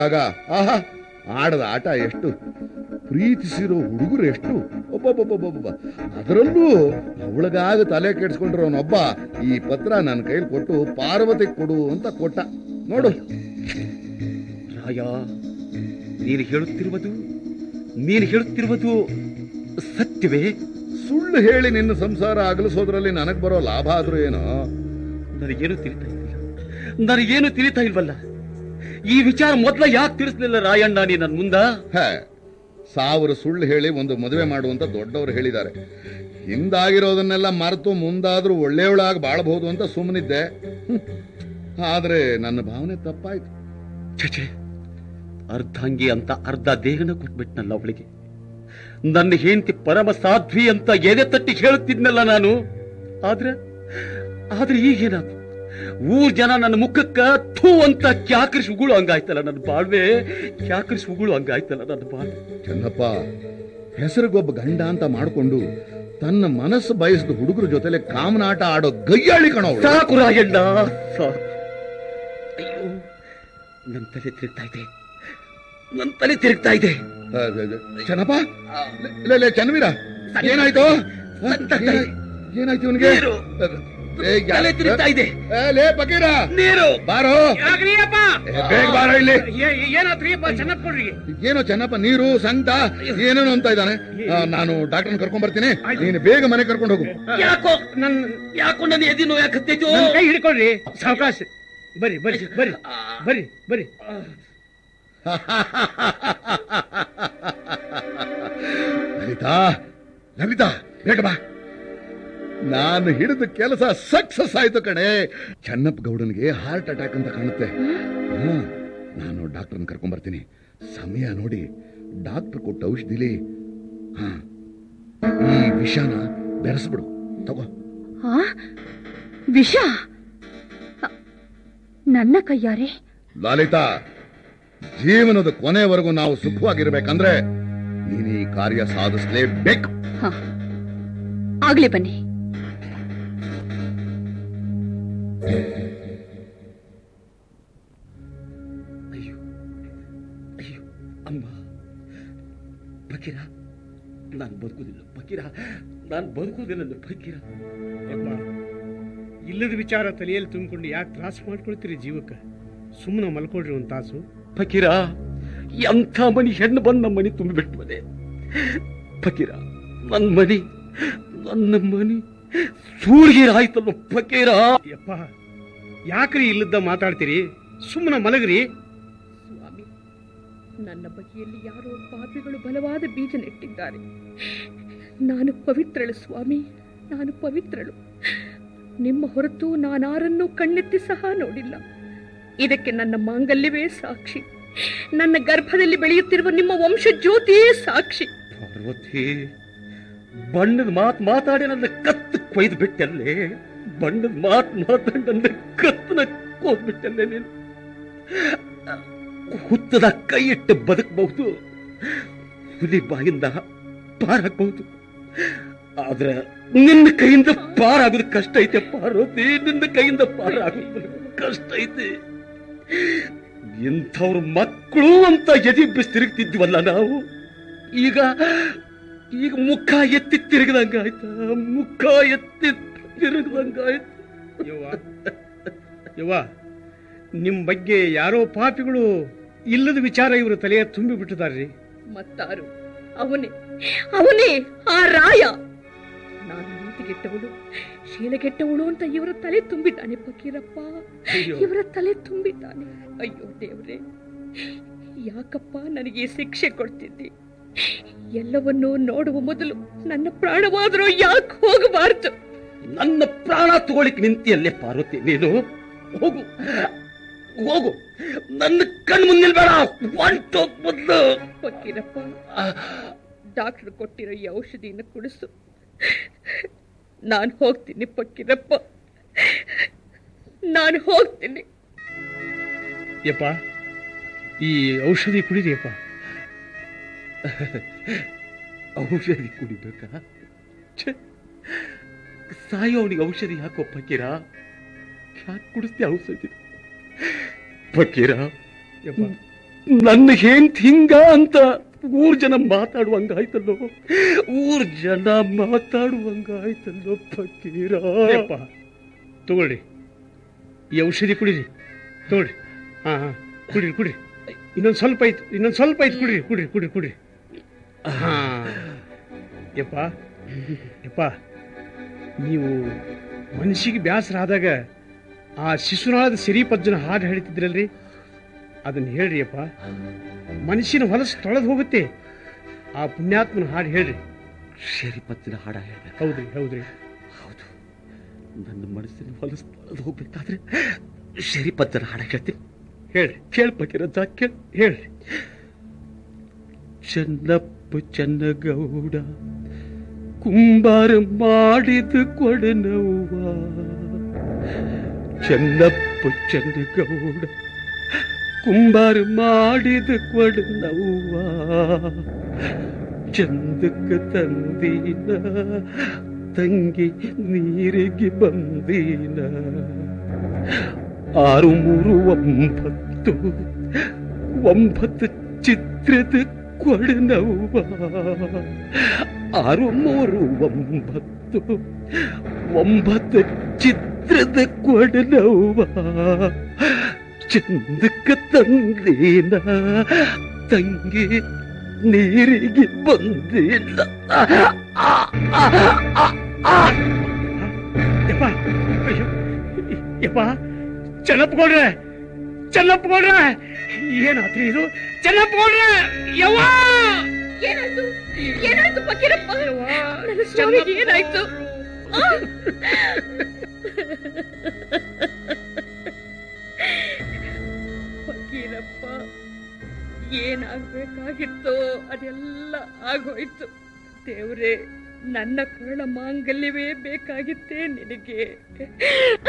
ಆಗ ಆಹಾ ಆಡದ ಆಟ ಎಷ್ಟು ಪ್ರೀತಿಸಿರೋ ಹುಡುಗರು ಎಷ್ಟು ಒಬ್ಬೊಬ್ಬೊಬ್ಬೊಬ್ಬ ಅದರಲ್ಲೂ ಅವಳಿಗಾಗ ತಲೆ ಕೆಡಿಸ್ಕೊಂಡಿರೋನೊಬ್ಬ ಈ ಪತ್ರ ನನ್ನ ಕೈಲಿ ಕೊಟ್ಟು ಪಾರ್ವತಿ ಕೊಡು ಅಂತ ಕೊಟ್ಟ ನೋಡು ರಾಯ ನೀನು ಹೇಳುತ್ತಿರುವುದು ನೀನು ಹೇಳುತ್ತಿರುವುದು ಸತ್ಯವೇ ಸುಳ್ಳು ಹೇಳಿ ನಿನ್ನ ಸಂಸಾರ ಅಗಲಿಸೋದ್ರಲ್ಲಿ ನನಗ್ ಬರೋ ಲಾಭ ಆದ್ರೂ ಏನೋ ನನಗೇನು ತಿಳಿತಾ ಇಲ್ವಲ್ಲ ನನಗೇನು ತಿಳಿತಾ ಇಲ್ವಲ್ಲ ಈ ವಿಚಾರ ಮೊದಲ ಯಾಕೆ ತಿಳಿಸ್ಲಿಲ್ಲ ರಾಯಣ್ಣ ನೀ ನನ್ನ ಮುಂದ ಹೇ ಸಾವಿರ ಸುಳ್ಳು ಹೇಳಿ ಒಂದು ಮದುವೆ ಮಾಡುವಂತ ದೊಡ್ಡವರು ಹೇಳಿದ್ದಾರೆ ಹಿಂದಾಗಿರೋದನ್ನೆಲ್ಲ ಮರೆತು ಮುಂದಾದ್ರೂ ಒಳ್ಳೆಯವಳಾಗಿ ಬಾಳಬಹುದು ಅಂತ ಸುಮ್ಮನಿದ್ದೆ ಹ್ಮ್. ಆದ್ರೆ ನನ್ನ ಭಾವನೆ ತಪ್ಪಾಯ್ತು ಛೆ ಅರ್ಧಾಂಗಿ ಅಂತ ಅರ್ಧ ದೇಹನ ಕೊಟ್ಬಿಟ್ನಲ್ಲ ಅವಳಿಗೆ ನನ್ನ ಹೆಂಡತಿ ಪರಮ ಸಾಧ್ವಿ ಅಂತ ಎದೆ ತಟ್ಟಿ ಹೇಳುತ್ತಿದ್ನಲ್ಲ ನಾನು ಆದ್ರೆ ಆದ್ರೆ ಈಗೇನಾದ್ರು ಊರ್ ಜನ ನನ್ನ ಮುಖಕ್ಕ ಥೂ ಅಂತ ಕ್ಯಾಕರಿಸಿ ಉಗುಳು ಹಂಗಾಯ್ತಲ್ಲ ನನ್ನ ಬಾಳ್ವೆ ಕ್ಯಾಕರಿಸಿ ಉಗುಳು ಹಂಗಾಯ್ತಲ್ಲ ನನ್ನ ಬಾಳ್ವೆ ಚೆನ್ನಪ್ಪ ಹೆಸರಿಗೊಬ್ಬ ಗಂಡ ಅಂತ ಮಾಡ್ಕೊಂಡು ತನ್ನ ಮನಸ್ಸು ಬಯಸಿದ ಹುಡುಗರ ಜೊತೆಲೆ ಕಾಮನಾಟ ಆಡೋ ಗಯ್ಯಾಳಿ ಕಣವಳು ಸಾಕು ರಾಯಣ್ಣ ಸಾಕು ಅಯ್ಯೋ ನನ್ನ ತಲೆ ತಿರುಗ್ತಾ ಇದೆ ನನ್ನ ತಲೆ ತಿರುಗ್ತಾ ಇದೆ ಚೆನ್ನಪ್ಪ ಲೇ, ಲೇ ಚೆನ್ನವೀರ ಏನಾಯ್ತು ಹ? ಏನಾಯ್- ಏನಾಯ್ತು ಇವನಿಗೆ ನೀರು. ತಲೆ ತಿರುಗ್ತಾ ಇದೆ ಲೇ ಬಕೀರ ನೀರು ಬಾರೋ ಯಾಕ್ರಿಯಪ್ಪ ಏ, ಬೇಗ ಬಾರೋ ಇಲ್ಲಿ ಏನಾತ್ರಿಯಪ್ಪ ಚೆನ್ನಾಗ್ ಕೊಡ್ರಿ ಏನೋ ಚೆನ್ನಪ್ಪ ನೀರು ಸಂಕಟ ಏನೇನು ಅಂತ ಇದ್ದಾನೆ ಆ, ನಾನು ಡಾಕ್ಟರ್ನ ಕರ್ಕೊಂಡ್ ಬರ್ತೀನಿ ನೀನು ಬೇಗ ಮನೆ ಕರ್ಕೊಂಡು ಹೋಗು ಯಾಕೋ ನನ್ ಯಾಕೋ ನನ್ನ ಎದಿ ನೋವು ಯಾಕತ್ತೈತೋ ನನ್ ಕೈ ಹಿಡ್ಕೊಳ್ರಿ ಸಾವಕಾಶ ಬರ್ರಿ ಬರ್ರಿ ಬರ್ರಿ ಬರ್ರಿ ಬರ್ರಿ ಲಲಿತಾ ಲಲಿತಾ ಬೇಗ ಬಾ ನಾನು ಹಿಡಿದ ಕೆಲಸ ಸಕ್ಸಸ್ ಆಯ್ತು ಕಣೆ ಚೆನ್ನಪ್ಪ ಗೌಡನಿಗೆ ಹಾರ್ಟ್ ಅಟ್ಯಾಕ್ ಅಂತ ಕಾಣುತ್ತೆ ಹಾ ನಾನು ಡಾಕ್ಟರ್ನ ಕರ್ಕೊಂಡ್ ಬರ್ತೀನಿ ಸಮಯ ನೋಡಿ ಡಾಕ್ಟರ್ ಕೊಟ್ಟ ಔಷಧಿಲಿ ಹಾ ಈ ವಿಷನ ಬೆರೆಸ್ಬಿಡು ತಗೋ ಆ ವಿಷ ಅ- ನನ್ನ ಕೈಯಾರೆ ಲಲಿತಾ ಜೀವನದ ಕೊನೆವರೆಗೂ ನಾವು ಸುಖವಾಗಿರ್ಬೇಕಂದ್ರೆ ನೀನು ಈ ಕಾರ್ಯ ಸಾಧಿಸಲೇಬೇಕು ಹ ಆಗ್ಲಿ ಬನ್ನಿ ಅಯ್ಯೋ ಅಯ್ಯೋ ಅಮ್ಮ ಬಕೀರ ನಾನು ಬದುಕುದಿಲ್ಲ ಬಕೀರ ನಾನು ಬದುಕುದಿಲ್ಲ ಬಕೀರ ಯಪ್ಪ ಇಲ್ಲದ ವಿಚಾರ ತಲೆಯಲ್ಲಿ ತುಂಬಿಕೊಂಡು ಯಾಕೆ ತ್ರಾಸ ಮಾಡ್ಕೊಳ್ತೀರಿ ಜೀವಕ್ಕೆ ಸುಮ್ಮನೆ ಮಲ್ಕೊಳ್ರಿ ಒಂದು ತಾಸು ಫಕೀರ ಎಂಥ ಮನಿ ಹೆಣ್ಣು ಬಂದು ನಮ್ಮ ಮನೆ ತುಂಬಿಬಿಟ್ಟು ಮನೆ ಫಕೀರ ನನ್ನ ಮನಿ ನನ್ನ ಮನಿ ಸೂರ್ಗಿರಾಯ್ತಲ್ಲ ಫಕೀರ ಯಪ್ಪ ಯಾಕ್ರಿ ಇಲ್ಲದ ಮಾತಾಡ್ತೀರಿ ಸುಮ್ಮನೆ ಮಲಗ್ರಿ ಸ್ವಾಮಿ ನನ್ನ ಬಗೆಯಲ್ಲಿ ಯಾರೋ ಪಾಪಿಗಳು ಬಲವಾದ ಬೀಜ ನೆಟ್ಟಿದ್ದಾರೆ ನಾನು ಪವಿತ್ರಳು ಸ್ವಾಮಿ ನಾನು ಪವಿತ್ರಳು ನಿಮ್ಮ ಹೊರತು ನಾನಾರನ್ನೂ ಕಣ್ಣೆತ್ತಿ ಸಹ ನೋಡಿಲ್ಲ ಇದಕ್ಕೆ ನನ್ನ ಮಾಂಗಲ್ಯವೇ ಸಾಕ್ಷಿ ನನ್ನ ಗರ್ಭದಲ್ಲಿ ಬೆಳೆಯುತ್ತಿರುವ ನಿಮ್ಮ ವಂಶ ಜ್ಯೋತಿಯೇ ಸಾಕ್ಷಿ ಪಾರ್ವತಿ ಬಣ್ಣದ ಮಾತು ಮಾತಾಡಿ ನನ್ನ ಕತ್ತು ಕೊಯ್ದು ಬಿಟ್ಟಲ್ಲೇ ಬಣ್ಣದ ಮಾತು ಮಾತಾಡಿ ನನ್ನ ಕತ್ತನ ಕೊಯ್ದು ಬಿಟ್ಟಲ್ಲೇ ನೀನು ಹುತ್ತದ ಕೈ ಇಟ್ಟು ಬದುಕಬಹುದು ಹುಲಿ ಬಾಯಿಂದ ಪಾರಾಗಬಹುದು ಆದ್ರೆ ನಿನ್ನ ಕೈಯಿಂದ ಪಾರಾಗೋದು ಕಷ್ಟ ಐತೆ ಪಾರ್ವತಿ ನಿನ್ನ ಕೈಯಿಂದ ಪಾರಾಗೋದು ಕಷ್ಟ ಐತೆ ಇಂಥವ್ರ ಮಕ್ಕಳು ಅಂತ ಎದಿ ಬಿಸಿ ತಿರುಗ್ತಿದ್ವಲ್ಲ ನಾವು ಈಗ ಈಗ ಮುಖ ಎತ್ತಿ ತಿರುಗದಂಗಾಯ್ತ ಮುಖ ಎತ್ತಿ ತಿರುಗದಂಗಾಯ್ತು ಯವ್ವ ಯವ್ವ ನಿಮ್ಮ ಬಗ್ಗೆ ಯಾರೋ ಪಾಪಿಗಳು ಇಲ್ಲದ ವಿಚಾರ ಇವರು ತಲೆಯ ತುಂಬಿ ಬಿಟ್ಟಿದಾರ್ರಿ ಮತ್ತಾರು ಅವನೇ ಅವನೇ ಆ ರಾಯ ನಾನು ನೀತಿಗೆಟ್ಟವಳು ಶೀಲಗೆಟ್ಟವಳು ಅಂತ ಇವರ ತಲೆ ತುಂಬಿದ್ದಾನೆ ಫಕೀರಪ್ಪ ಅಯ್ಯೋ. ಇವರ ತಲೆ ತುಂಬಿದ್ದಾನೆ ಅಯ್ಯೋ ದೇವ್ರೆ ಯಾಕಪ್ಪ ನನಗೆ ಈ ಶಿಕ್ಷೆ ಕೊಡ್ತಿದ್ದಿ ಎಲ್ಲವನ್ನೂ ನೋಡುವ ಮೊದಲು ನನ್ನ ಪ್ರಾಣವಾದರೂ ಯಾಕೆ ಹೋಗಬಾರ್ದು ನನ್ನ ಪ್ರಾಣ ತಗೊಳಿಕ್ ನಿಂತಿಯಲ್ಲೇ ಪಾರ್ವತಿ ನೀನು ಹೋಗು ಹೋಗು ನನ್ನ ಕಣ್ ಮುಂದಿಲ್ ಬೇಡ ಹೊಂಟು ಮೊದ್ಲು ಫಕೀರಪ್ಪ ಡಾಕ್ಟರ್ ಕೊಟ್ಟಿರೋ ಈ ಔಷಧಿಯನ್ನು ಕುಡಿಸು ನಾನು ಹೋಗ್ತೀನಿ ಫಕೀರಪ್ಪ ನಾನು ಹೋಗ್ತೀನಿ ಯಪ್ಪ ಈ ಔಷಧಿ ಕುಡಿರಿಯಪ್ಪ ಔಷಧಿ ಕುಡಿಬೇಕಾ ಛೆ, ಸಾಯೋವನಿಗೆ ಔಷಧಿ ಯಾಕೋ ಫಕೀರ ಯಾಕೆ ಕುಡಿಸ್ತೀಯ ಔಷಧಿ ಫಕೀರ ಯಪ್ಪ ನನ್ನ ಹೆಂಡ್ತಿ ಹಿಂಗ ಅಂತ ಊರ್ ಜನ ಮಾತಾಡುವಂಗಾಯ್ತಲ್ಲೋ ಊರ್ ಜನ ಮಾತಾಡುವಂಗಾಯ್ತಲ್ಲೋ ಫಕೀರ ಯಪ್ಪ ತಗೊಳ್ರಿ ಈ ಔಷಧಿ ಕುಡೀರಿ ತಗೊಳ್ರಿ ಹಾ ಹಾ ಕುಡೀರಿ ಕುಡ್ರಿ ಇನ್ನೊಂದು ಸ್ವಲ್ಪ ಐತ್ ಇನ್ನೊಂದು ಸ್ವಲ್ಪ ಐತ್ ಕುಡ್ರಿ ಕುಡ್ರಿ ಕುಡ್ರಿ ಕುಡ್ರಿ ಹಾ ಯಪ್ಪ ಯಪ್ಪ ನೀವು ಮನುಷ್ಯಗೆ ಬೇಸರ ಆದಾಗ ಆ ಶಿಶುನಾಳದ ಸಿರಿ ಪಜ್ಜನ ಹಾಡು ಹೇಳ್ತಿದ್ರಲ್ರಿ ಅದನ್ನ ಹೇಳ್ರಿ ಅಪ್ಪ ಮನುಷ್ಯನ ಹೊಲಸು ತೊಳೆದು ಹೋಗುತ್ತೆ ಆ ಪುಣ್ಯಾತ್ಮನ ಹಾಡು ಹೇಳ್ರಿ ಶರಿಪತ್ತಿನ ಹಾಡ ಹೇಳ್ಬೇಕು ಹೌದ್ರಿ ಹೌದ್ರಿ ಹೌದು ನನ್ನ ಮನಸ್ಸಿನ ಹೊಲಸು ತೊಳೆದು ಹೋಗ್ಬೇಕಾದ್ರೆ ಶರಿಪತ್ತಿನ ಹಾಡ ಹೇಳ್ತೀನಿ ಹೇಳ್ರಿ ಕೇಳ್ಬೇಕಿರಂತ ಕೇಳ ಹೇಳ್ರಿ ಚೆನ್ನಪ್ಪ ಚೆನ್ನಗೌಡ ಕುಂಬಾರ ಮಾಡಿದ ಕೊಡನವ್ವ ಚೆನ್ನಪ್ಪ ಚೆನ್ನಗೌಡ ಕುಂಬಾರ ಮಾಡಿದ ಕೊಡನವ್ವ ಚಂದಕ್ಕ ತಂದೀನ ತಂಗಿ ನೀರಿಗೆ ಬಂದೀನ ಆರು ಮೂರು ಒಂಬತ್ತು ಒಂಬತ್ತು ಚಿತ್ರದ ಕೊಡನವ್ವ ಆರು ಮೂರು ಒಂಬತ್ತು ಒಂಬತ್ತು ಚಿತ್ರದ ಕೊಡನವ್ವ ಚಂದಕ್ಕ ತಂದೇನ ತಂಗಿ ನೀರಿಗೆ ಬಂದಿಲ್ಲ ಯಪ್ಪ ಅಯ್ಯೋ ಯಪ್ಪ ಚೆನ್ನಪ್ಪಗೌಡ್ರೆ ಚೆನ್ನಪ್ಪಗೌಡ್ರೆ ಏನಾತ್ರಿ ಇದು ಚೆನ್ನಪ್ಪಗೌಡ್ರೆ ಯವ್ವ ಏನಾಯ್ತು ಏನಾಯ್ತು ಫಕೀರಪ್ಪ ನನ್ನ ಸ್ವಾಮಿಗೆ ಏನಾಯ್ತು ಆ? ಫಕೀರಪ್ಪ ಏನಾಗ್ಬೇಕಾಗಿತ್ತೋ ಅದೆಲ್ಲ ಆಗೋಯ್ತು ದೇವ್ರೇ ನನ್ನ ಕರುಳ ಮಾಂಗಲ್ಯವೇ ಬೇಕಾಗಿತ್ತೇ ನಿನಗೆ